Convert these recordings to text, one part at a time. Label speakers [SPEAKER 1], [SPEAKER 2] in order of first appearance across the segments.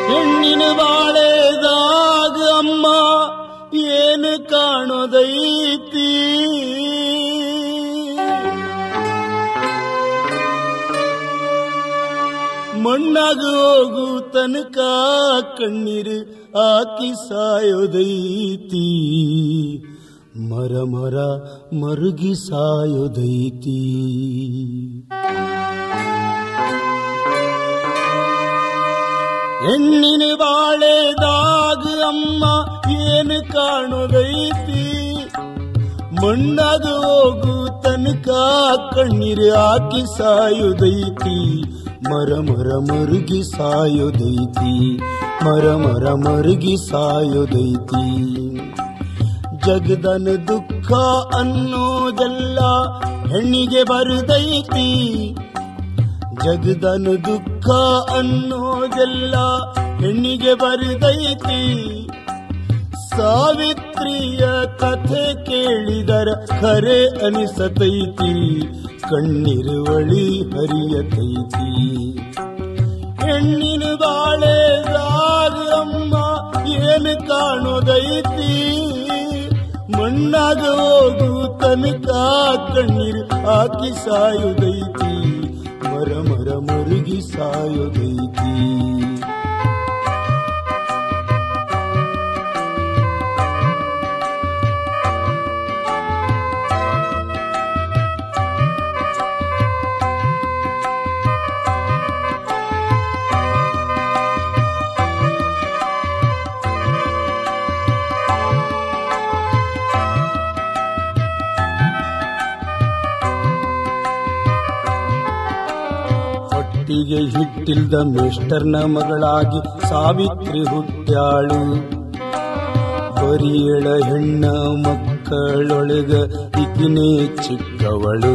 [SPEAKER 1] ಹೆಣ್ಣಿನ ಬಾಳೆದಾಗ ಅಮ್ಮ ಏನು ಕಾಣೋದೈತಿ ಮಣ್ಣಾಗ ಹೋಗು ತನಕ ಕಣ್ಣೀರು ಹಾಕಿ ಸಾಯೋದೈತಿ ಮರ ಮರ ಮರುಗಿ ಸಾಯೋದೈತಿ ಹೆಣ್ಣಿನ ಬಾಳೆದಾಗ ಅಮ್ಮ ಏನು ಕಾಣೋದೈತಿ ಮಣ್ಣಾಗ ಹೋಗು ತನಕ ಕಣ್ಣೀರು ಹಾಕಿ ಸಾಯುದೈತಿ ಮರ ಮರ ಮರುಗಿ ಸಾಯುದೈತಿ ಮರ ಮರ ಮರುಗಿ ಸಾಯುದೈತಿ ಜಗದನ ದುಃಖ ಅನ್ನೋದೆಲ್ಲ ಹೆಣ್ಣಿಗೆ ಬರುದೈತಿ ಜಗದನ ದುಃಖ ಅನ್ನೋದೆಲ್ಲ ಹೆಣ್ಣಿಗೆ ಬರುದೈತಿ ಸಾವಿತ್ರಿಯ ಕಥೆ ಕೇಳಿದರ ಖರೆ ಅನಿಸತೈತಿ ಕಣ್ಣೀರುವಳಿ ಹರಿಯತೈತಿ ಹೆಣ್ಣಿನ ಬಾಳೆದಾಗ ಅಮ್ಮ ಏನು ಕಾಣೋದೈತಿ ಮಣ್ಣಾಗ ಹೋಗು ತನಕ ಕಣ್ಣೀರು ಹಾಕಿ ಸಾಯುದೈತಿ ಮರ ಮರ ಮರುಗಿ ಸಾಯುದೈತಿ ಹೊಟ್ಟಿಗೆ ಹಿಟ್ಟಿಲ್ದ ಮೇಷ್ಟರ್ನ ಮಗಳಾಗಿ ಸಾವಿತ್ರಿ ಹುಟ್ಟ್ಯಾಳು ಬರಿಯಳ ಹೆಣ್ಣ ಮಕ್ಕಳೊಳಗ ಇಕಿನೇ ಚಿಕ್ಕವಳು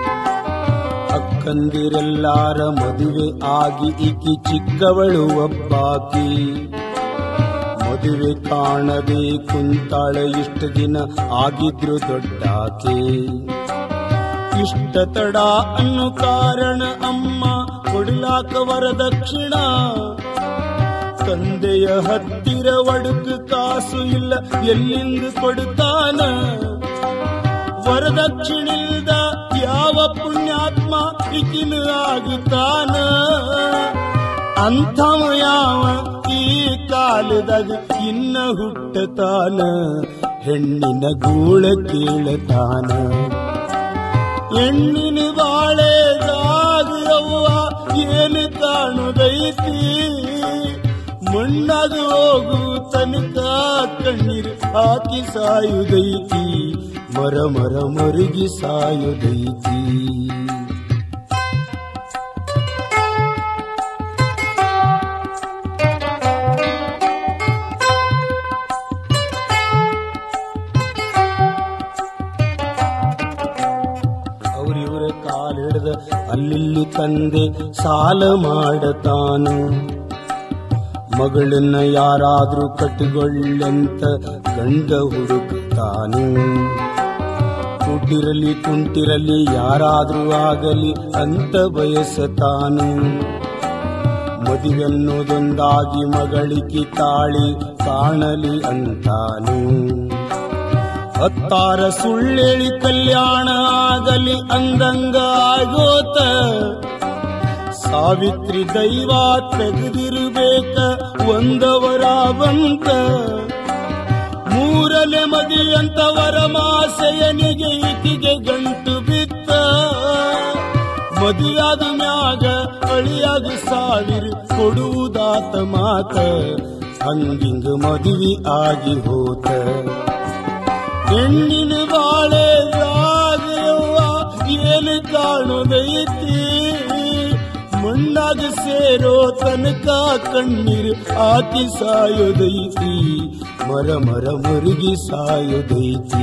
[SPEAKER 1] ಅಕ್ಕಂದಿರೆಲ್ಲಾರ ಮದುವೆ ಆಗಿ ಇಕಿ ಚಿಕ್ಕವಳು ಒಬ್ಬಾಕಿ ಮದುವೆ ಕಾಣದೆ ಕುಂತಾಳ ಇಷ್ಟ ದಿನ ಆಗಿದ್ರು ದೊಡ್ಡಾಕೆ ಇಷ್ಟ ತಡ ಅನ್ನು ಕಾರಣ ಅಮ್ಮ ಕೊಡ್ಲಾಕ ವರದಕ್ಷಿಣ ತಂದೆಯ ಹತ್ತಿರ ಒಡುಕು ಕಾಸು ಇಲ್ಲ ಎಲ್ಲಿಂದ ಕೊಡುತ್ತಾನ ವರದಕ್ಷಿಣಿಲ್ದ ಯಾವ ಪುಣ್ಯಾತ್ಮ ಇಕಿನ ಆಗುತ್ತಾನ ಅಂಥವ ಯಾವ ಈ ಕಾಲದಾಗ ಇನ್ನ ಹುಟ್ಟತಾನ ಹೆಣ್ಣಿನ ಗೂಳ ಕೇಳತಾನ ಹೆಣ್ಣಿನ ಬಾಳೆದಾಗವ್ವ ಏನು ಕಾಣುದೈತಿ ಮಣ್ಣಾಗ ಹೋಗು ತನಕ ಕಣ್ಣೀರು ಹಾಕಿ ಸಾಯುದೈತಿ ಮರ ಮರ ಮರುಗಿ ಸಾಯುದೈತಿ ಅವ್ರಿವ್ರ ಕಾಲ್ ಹಿಡ್ದ ಅಲ್ಲಿಲ್ಲಿ ತಂದೆ ಸಾಲ ಮಾಡತಾನು ಮಗಳನ್ನ ಯಾರಾದ್ರೂ ಕಟ್ಟಿಕೊಳ್ಳಂತ ಗಂಡ ಹುಡುಕ್ತಾನು ಕುಟ್ಟಿರಲಿ ಕುಂಟಿರಲಿ ಯಾರಾದ್ರೂ ಆಗಲಿ ಅಂತ ಬಯಸತಾನು ಮದುವೆನ್ನೋದೊಂದಾಗಿ ಮಗಳಿಕೆ ತಾಳಿ ಕಾಣಲಿ ಅಂತಾನು ಹತ್ತಾರ ಸುಳ್ಳೇಳಿ ಕಲ್ಯಾಣ ಆಗಲಿ ಅಂದಂಗ ಆಗೋತ ಸಾವಿತ್ರಿ ದೈವ ತೆಗೆದಿರಬೇಕ ಒಂದವರ ಬಂತ ಮೂರಲೆ ಮದಿಯಂತ ವರಮಾಸೆಯನಿಗೆ ಈಕಿಗೆ ಗಂಟು ಬಿತ್ತ ಮದುವಾದ ಮ್ಯಾಗ ಅಳಿಯಾಗ ಸಾವಿರ ಕೊಡುವುದಾತ ಮಾತ ಹಂಗಿಂಗ ಮದುವೆ ಆಗಿ ಹೋತ ಹೆಣ್ಣಿನ ಬಾಳೆ ಜಾಗವ್ವ ಏನು ಕಾಣೋದೈತಿ ಮಣ್ಣಾಗ ಸೇರೋ ತನಕ ಕಣ್ಣೀರು ಹಾಕಿ ಸಾಯೋದೈತಿ ಮರ ಮರ ಮುರುಗಿ ಸಾಯೋದೈತಿ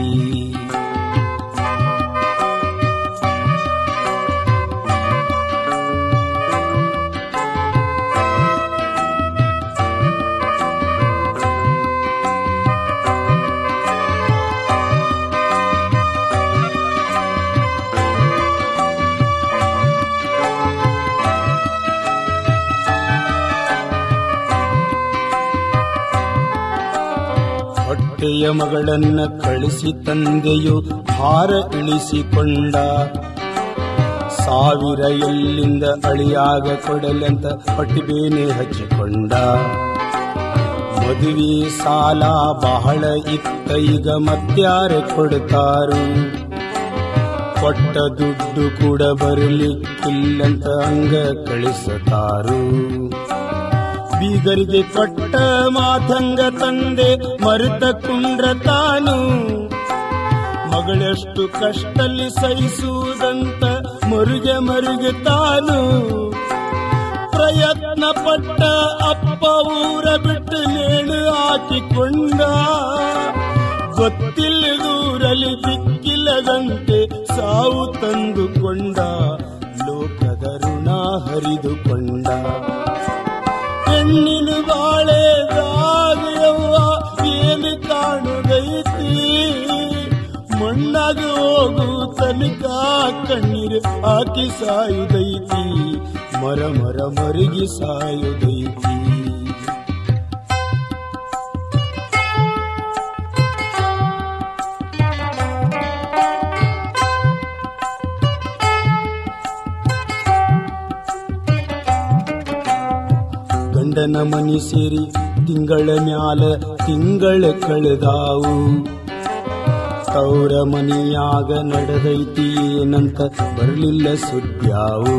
[SPEAKER 1] ಹೊಟ್ಟೆಯ ಮಗಳನ್ನ ಕಳಿಸಿ ತಂದೆಯು ಭಾರ ಇಳಿಸಿಕೊಂಡ ಸಾವಿರ ಎಲ್ಲಿಂದ ಅಳಿಯಾಗ ಕೊಡಲೆಂತ ಹೊಟ್ಟಿಬೇನೆ ಹಚ್ಚಿಕೊಂಡ ಮದುವೆ ಸಾಲ ಬಹಳ ಇತ್ತ ಈಗ ಮತ್ಯಾರೆ ಕೊಡ್ತಾರು ಕೊಟ್ಟ ದುಡ್ಡು ಕೂಡ ಬರಲಿಕ್ಕಿಲ್ಲಂತ ಹಂಗ ಕಳಿಸತಾರು ಬೀಗರಿಗೆ ಕೊಟ್ಟ ಮಾತಂಗ ತಂದೆ ಮರುತ ಕುಂಡ್ರ ತಾನು ಮಗಳೆಷ್ಟು ಕಷ್ಟಲ್ಲಿ ಸಹಿಸುವುದಂತ ಮರುಗೆ ಮರುಗೆ ತಾನು ಪ್ರಯತ್ನ ಪಟ್ಟ ಅಪ್ಪ ಊರ ಬಿಟ್ಟು ನೇಣು ಹಾಕಿಕೊಂಡ ಗೊತ್ತಿಲ್ಲದೂರಲ್ಲಿ ದಿಕ್ಕಿಲ್ಲದಂತೆ ಸಾವು ತಂದುಕೊಂಡ ಲೋಕದ ಋಣ ಹರಿದುಕೊಂಡ ಹೆಣ್ಣಿನ ಬಾಳೆ ದಾಗಿಯವ್ವ ಏನು ಕಾಣುದೈತಿ ಮಣ್ಣಾಗ ಹೋಗು ತನಕ ಕಣ್ಣೀರು ಹಾಕಿ ಸಾಯುದೈತಿ ಮರ ಮರ ಮರುಗಿ ಸಾಯುದೈತಿ ಗಂಡನ ಮನಿ ಸೇರಿ ತಿಂಗಳ ಮ್ಯಾಲ ತಿಂಗಳ ಕಳೆದಾವು ತೌರ ಮನಿಯಾಗ ನಡೆದೈತಿ ಏನಂತ ಬರಲಿಲ್ಲ ಸುದ್ಯಾವು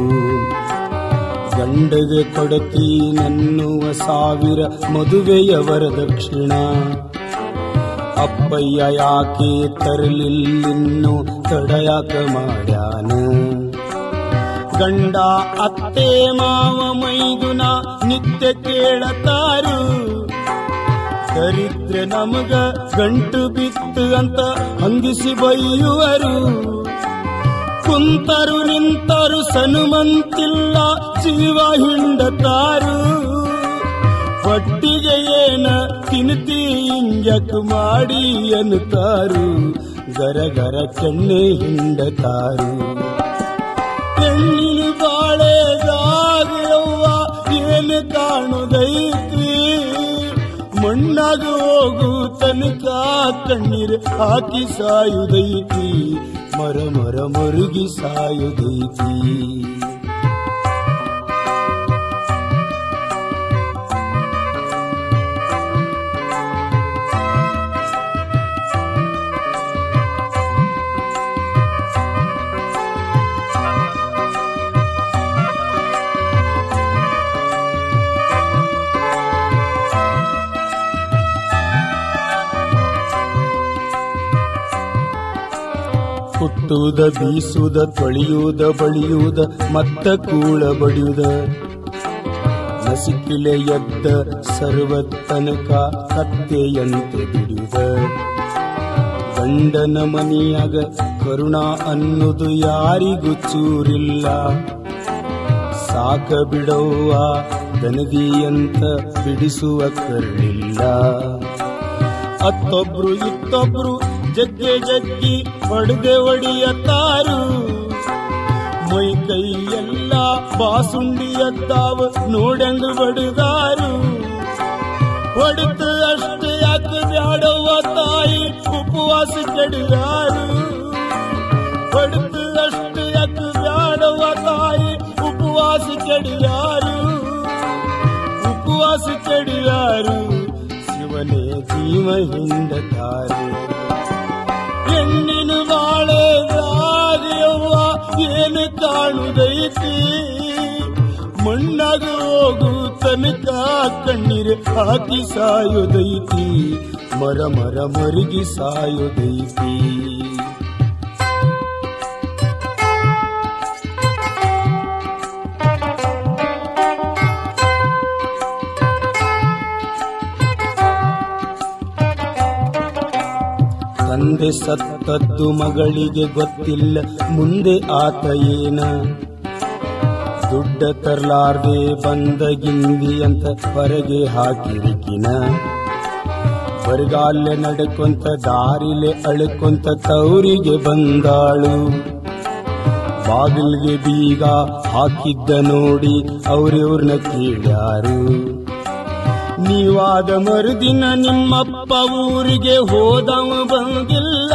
[SPEAKER 1] ಗಂಡಗೆ ಕೊಡತಿ ನನ್ನುವ ಸಾವಿರ ಮದುವೆಯ ವರದಕ್ಷಿಣ ಅಪ್ಪಯ್ಯ ಯಾಕೆ ತರಲಿಲ್ಲಿನ್ನು ತಡಯಾಕ ಮಾಡ್ಯಾನ ಗಂಡ ಅತ್ತೆ ಮಾವ ಮೈದುನ ನಿತ್ಯ ಕೇಳತಾರು ದರಿದ್ರೆ ನಮಗ ಗಂಟು ಬಿತ್ತು ಅಂತ ಹಂಗಿಸಿ ಬೈಯುವರು ಕುಂತರು ನಿಂತರು ಸನುಮಂತಿಲ್ಲ ಜೀವ ಹಿಂಡತಾರು ಹೊಟ್ಟಿಗೆ ಏನ ತಿನ್ತಿ ಇಂಜಕ್ ಮಾಡಿ ಅನ್ನುತ್ತಾರು ಗರ ಗರ ಕೆನ್ನೆ ಹಿಂಡತಾರು ಹೆಣ್ಣಿನ ಬಾಳೆದಾಗಿಯವ್ವ ಏನು ಕಾಣುದೈತ್ರಿ ಮಣ್ಣಾಗ ಹೋಗು ತನಕ ಕಣ್ಣೀರು ಹಾಕಿ ಸಾಯುದೈತಿ ಮರ ಮರ ಮರುಗಿ ಸಾಯುದೈತಿ ಹುಟ್ಟುವುದ ಬೀಸುವುದ ತೊಳೆಯುವುದ ಬಳಿಯುವುದ ಮತ್ತ ಕೂಳ ಬಡಿಯುವುದ ನಸಿಕಿಲೆ ಎದ್ದ ಸರ್ವ ತನಕ ಕತ್ತೆಯಂತೆ ದುಡಿಯುವುದ ಗಂಡನ ಮನಿಯಾಗ ಕರುಣ ಅನ್ನುವುದು ಯಾರಿಗೂ ಚೂರಿಲ್ಲ ಸಾಕ ಬಿಡವ್ವ ದನದಿಯಂತ ಬಿಡಿಸುವ ಕರುಳಿಲ್ಲ ಅತ್ತೊಬ್ರು ಇತ್ತೊಬ್ರು ಜಗ್ಗೆ ಜಗ್ಗಿ ಹೊಡೆದೆ ಒಡಿಯತ್ತಾರು ಮೈ ಕೈ ಎಲ್ಲ ಬಾಸುಂಡಿ ಎದ್ದಾವ ನೋಡಂಗ ಬಡಿದಾರು ಹೊಡೆದು ಅಷ್ಟೇ ಯಾಕೆ ಬ್ಯಾಡವ್ವ ತಾಯಿ ಉಪವಾಸ ಕೆಡಿದಾರು ಹೊಡೆದು ಅಷ್ಟೇ ಯಾಕೆ ಬ್ಯಾಡವ್ವ ತಾಯಿ ಉಪವಾಸ ಕೆಡಿಯಾರು ಉಪವಾಸ ಕೆಡಿಯಾರು ಶಿವನೇ ಜೀವ ಹಿಂಡತಾರೆ ಹೆಣ್ಣಿನ ಬಾಳೆ ದಾರಿಯವ್ವ ಏನು ಕಾಣುದೈತಿ ಮಣ್ಣಾಗ ಹೋಗು ತನಕ ಕಣ್ಣೀರು ಹಾಕಿ ಸಾಯುದೈತಿ ಮರ ಮರ ಮರುಗಿ ಸಾಯುದೈತಿ ತಂದೆ ಸತ್ತದ್ದು ಮಗಳಿಗೆ ಗೊತ್ತಿಲ್ಲ ಮುಂದೆ ಆತ ಏನ ದುಡ್ಡ ತರ್ಲಾರ್ದೆ ಬಂದ ಗಿಂದಿ ಅಂತ ಹೊರಗೆ ಹಾಕಿರಿಕಿನ ಬರಗಾಲೆ ನಡ್ಕೊಂತ ದಾರಿಲೆ ಅಳ್ಕೊಂತ ತವರಿಗೆ ಬಂದಾಳು ಬಾಗಿಲ್ಗೆ ಬೀಗ ಹಾಕಿದ್ದ ನೋಡಿ ಅವ್ರಿವ್ರನ್ನ ಕೇಳ್ಯಾರು ನೀವಾದ ಮರುದಿನ ನಿಮ್ಮಪ್ಪ ಊರಿಗೆ ಹೋದವ ಬಂದಿಲ್ಲ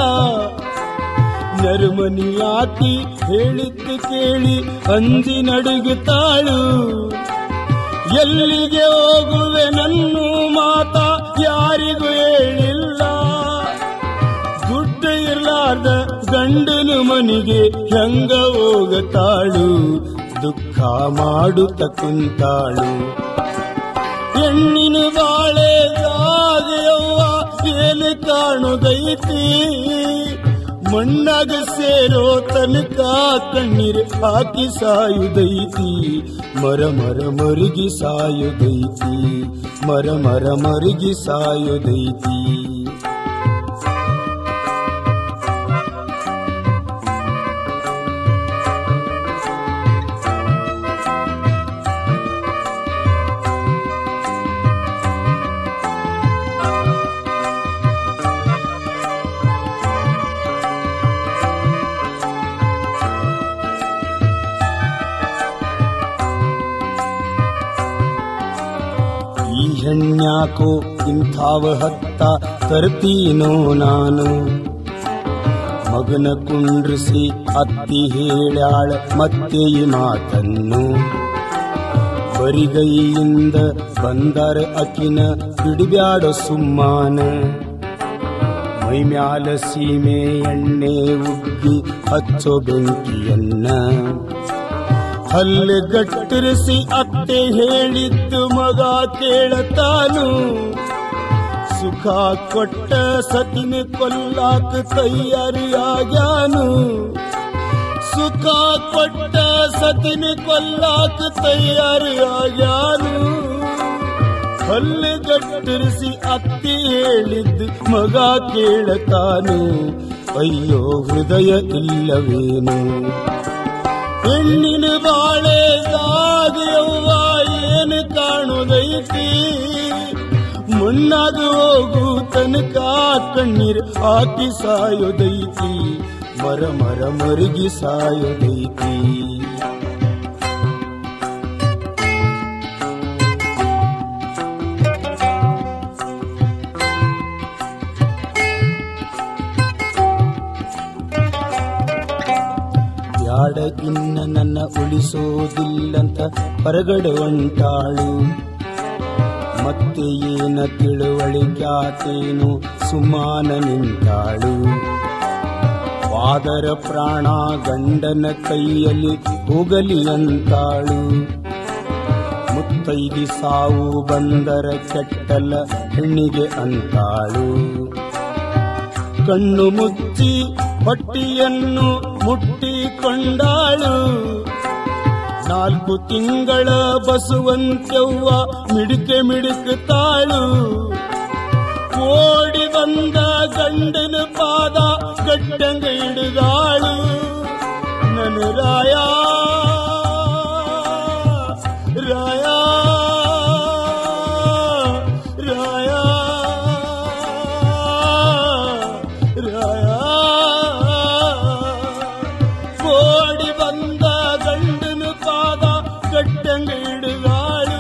[SPEAKER 1] ನರುಮನಿ ಆಕಿ ಹೇಳಿದ್ದು ಕೇಳಿ ಅಂಜಿ ನಡುಗುತ್ತಾಳು ಎಲ್ಲಿಗೆ ಹೋಗುವೆ ನನ್ನು ಮಾತ ಯಾರಿಗೂ ಹೇಳಿಲ್ಲ ದುಡ್ಡು ಇರ್ಲಾರ್ದ ಗಂಡನ ಮನಿಗೆ ಹೆಂಗ ಹೋಗತಾಳು ದುಃಖ ಮಾಡುತ್ತ ಕುಂತಾಳು ಹೆಣ್ಣಿನ ಬಾಳೆ ಜಾಗೆಯವ್ವ ಏನು ಕಾಣುದೈತಿ ಮಣ್ಣಾಗ ಸೇರೋ ತನಕ ಕಣ್ಣೀರ್ ಹಾಕಿ ಸಾಯುದೈತಿ ಮರ ಮರ ಮರುಗಿ ಸಾಯುದೈತಿ ಮರ ಮರ ಮರುಗಿ ಸಾಯುದೈತಿ ಈ ಹೆಣ್ಯಾಕೋ ಇಂಥಾವ ಹತ್ತ ತರ್ತೀನೋ ನಾನು ಮಗನ ಕುಂಡ್ರಿಸಿ ಅತ್ತಿ ಹೇಳ್ಯಾಳ ಮತ್ತೆ ಈ ಮಾತನ್ನು ಬರಿಗೈಯಿಂದ ಬಂದರ ಅಕಿನ ಬಿಡಿಬ್ಯಾಡ ಸುಮ್ಮಾನ ಮೈ ಮ್ಯಾಲ ಸೀಮೆ ಎಣ್ಣೆ ಉಗ್ಗಿ ಹಚ್ಚೋ ಬೆಂಕಿಯನ್ನ ಹಲ್ಲೆ ಗಟ್ಟರಿಸಿ ಅತ್ತೆ ಹೇಳಿದ್ದು ಮಗ ಕೇಳತಾನು ಸುಖ ಕೊಟ್ಟ ಸತಿನ ಕೊಲ್ಲಾಕ ತಯಾರಿಯಾಗ್ಯಾನು ಸುಖ ಕೊಟ್ಟ ಸತಿನ ಕೊಲ್ಲಾಕ ತಯಾರಿಯಾಗ್ಯಾನು ಹಲ್ಲೆ ಗಟ್ಟರಿಸಿ ಅತ್ತಿ ಹೇಳಿದ್ದು ಮಗ ಕೇಳತಾನು ಅಯ್ಯೋ ಹೃದಯ ಇಲ್ಲವೇನು ಹೆಣ್ಣಿನ ಬಾಳೆ ಸಾಗಿಯವ್ವ ಏನು ಕಾಣುದೈತಿ ಮಣ್ಣಾಗ ಹೋಗು ತನಕ ಕಣ್ಣೀರ್ ಹಾಕಿ ಸಾಯೋದೈತಿ ಮರ ಮರ ಮರುಗಿ ಸಾಯೋದೈತಿ ಬ್ಯಾಡ ಇನ್ನ ನನ್ನ ಉಳಿಸೋದಿಲ್ಲಂತ ಹೊರಗಡೆ ಹೊಂಟಾಳು ಮತ್ತೆ ಏನ ತಿಳುವಳಿಕ್ಯಾತೇನು ಸುಮಾನ ನಿಂತಾಳು ವಾದರ ಪ್ರಾಣ ಗಂಡನ ಕೈಯಲ್ಲಿ ಹೋಗಲಿ ಅಂತಾಳು ಮುತ್ತೈದಿ ಸಾವು ಬಂದರ ಕೆಟ್ಟಲ ಹೆಣ್ಣಿಗೆ ಅಂತಾಳು ಕಣ್ಣು ಮುಚ್ಚಿ ಹೊಟ್ಟಿಯನ್ನು ಮುಟ್ಟಿಕೊಂಡಾಳು ನಾಲ್ಕು ತಿಂಗಳ ಬಸುವಂತ್ಯವ್ವ ಮಿಡಿಕೆ ಮಿಡುಕುತ್ತಾಳು ಓಡಿ ಬಂದ ಗಂಡನ ಪಾದ ಗಟ್ಟಂಗ ಹಿಡಿದಾಳು ನನ್ನ ರಾಯ ರಾಯ ರಾಯ ರಾಯ ಓಡಿ ಬಂದ ಗಂಡನ ಪಾದ ಗಟ್ಟಂಗ ಹಿಡಿದಾಳು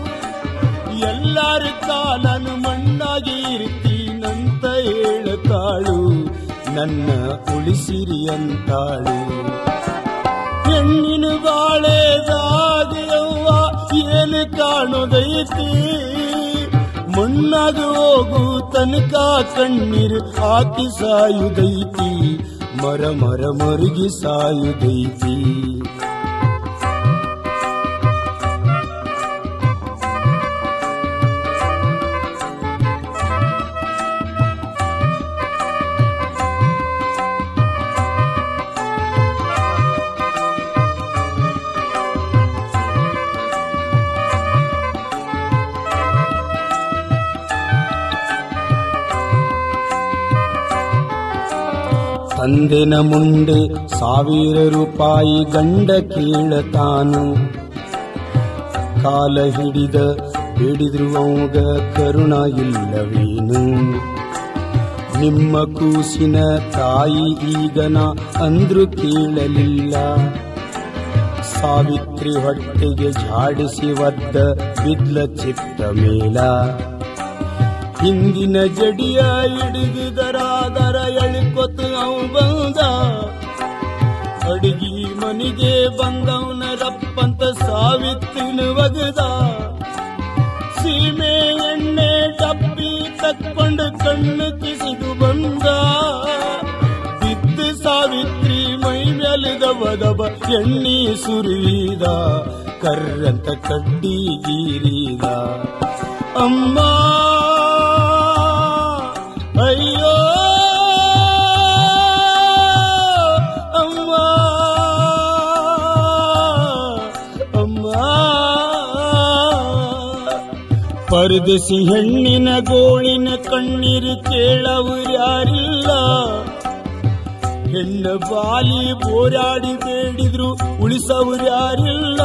[SPEAKER 1] ಎಲ್ಲರ ಕಾಲನು ಮಣ್ಣಾಗಿ ಇರ್ತೀನಂತ ಹೇಳುತ್ತಾಳು ನನ್ನ ಉಳಿಸಿರಿ ಅಂತಾಳು ಹೆಣ್ಣಿನ ಬಾಳೆದಾಗಿಯವ್ವ ಏನು ಕಾಣುದೈತಿ ಮಣ್ಣಾಗ ಹೋಗು ತನಕ ಕಣ್ಣೀರು ಹಾಕಿ ಸಾಯುದೈತಿ ಮರ ಮರ ಮರುಗಿ ಸಾಯುದೈತಿ ತಂದೆನ ಮುಂದೆ ಸಾವಿರ ರೂಪಾಯಿ ಗಂಡ ಕೇಳತಾನು ಕಾಲ ಹಿಡಿದ ಹಿಡಿದ್ರು ಅವಾಗ ಕರುಣ ಇಲ್ಲವೇನು ನಿಮ್ಮ ಕೂಸಿನ ತಾಯಿ ಈಗನ ಅಂದ್ರು ಕೇಳಲಿಲ್ಲ ಸಾವಿತ್ರಿ ಹೊಟ್ಟೆಗೆ ಝಾಡಿಸಿ ಒದ್ದ ಬಿದ್ಲ ಚಿತ್ತ ಮೇಲ ಹಿಂದಿನ ಜಡಿಯ ಹಿಡಿದಿದರಾದರ ಎಳಿಕೊತ ಅವು ಬಂದ ಅಡಿಗಿ ಮನಿಗೆ ಬಂದವನ ರಪ್ಪಂತ ಸಾವಿತ್ರಿನ ಒಗದ ಸೀಮೆ ಎಣ್ಣೆ ಡಬ್ಬಿ ತಕ್ಕೊಂಡು ಕಣ್ಣು ಕಿಸಿದು ಬಂದ ಬಿದ್ದು ಸಾವಿತ್ರಿ ಮೈ ಮೇಲಿದ ವದಬ ಎಣ್ಣಿ ಸುರಿದ ಕರ್ರಂತ ಕಡ್ಡಿ ಗೀರಿದ ಅಮ್ಮ ಅಯ್ಯೋ ಅಮ್ಮ ಅಮ್ಮ ಪರದಸಿ ಹೆಣ್ಣಿನ ಗೋಳಿನ ಕಣ್ಣೀರು ಕೇಳವ್ರ್ಯಾರಿಲ್ಲ ಹೆಣ್ಣ ಬಾಲಿ ಬೋರಾಡಿ ಬೇಡಿದ್ರು ಉಳಿಸವ್ರ್ಯಾರಿಲ್ಲ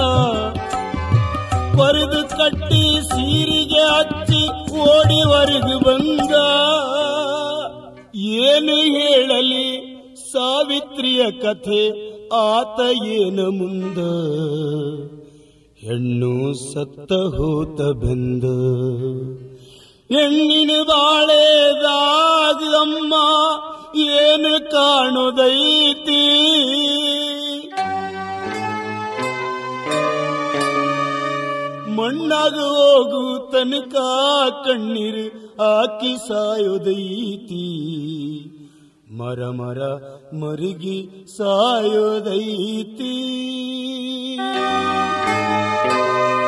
[SPEAKER 1] ಪರದು ಕಟ್ಟಿ ಸೀರಿಗೆ ಹಚ್ಚಿ ಓಡಿ ಹೊರಗು ಬಂದ ಏನು ಹೇಳಲಿ ಸಾವಿತ್ರಿಯ ಕಥೆ ಆತ ಏನ ಮುಂದ ಹೆಣ್ಣು ಸತ್ತ ಹೋತ ಬೆಂದ ಹೆಣ್ಣಿನ ಬಾಳೆದಾಗ ಅಮ್ಮ ಏನು ಕಾಣುದೈತಿ ಮಣ್ಣಾಗ ಹೋಗು ತನಕ ಕಣ್ಣೀರು ಹಾಕಿ ಸಾಯೋದೈತಿ ಮರ ಮರ ಮರುಗಿ ಸಾಯೋದೈತಿ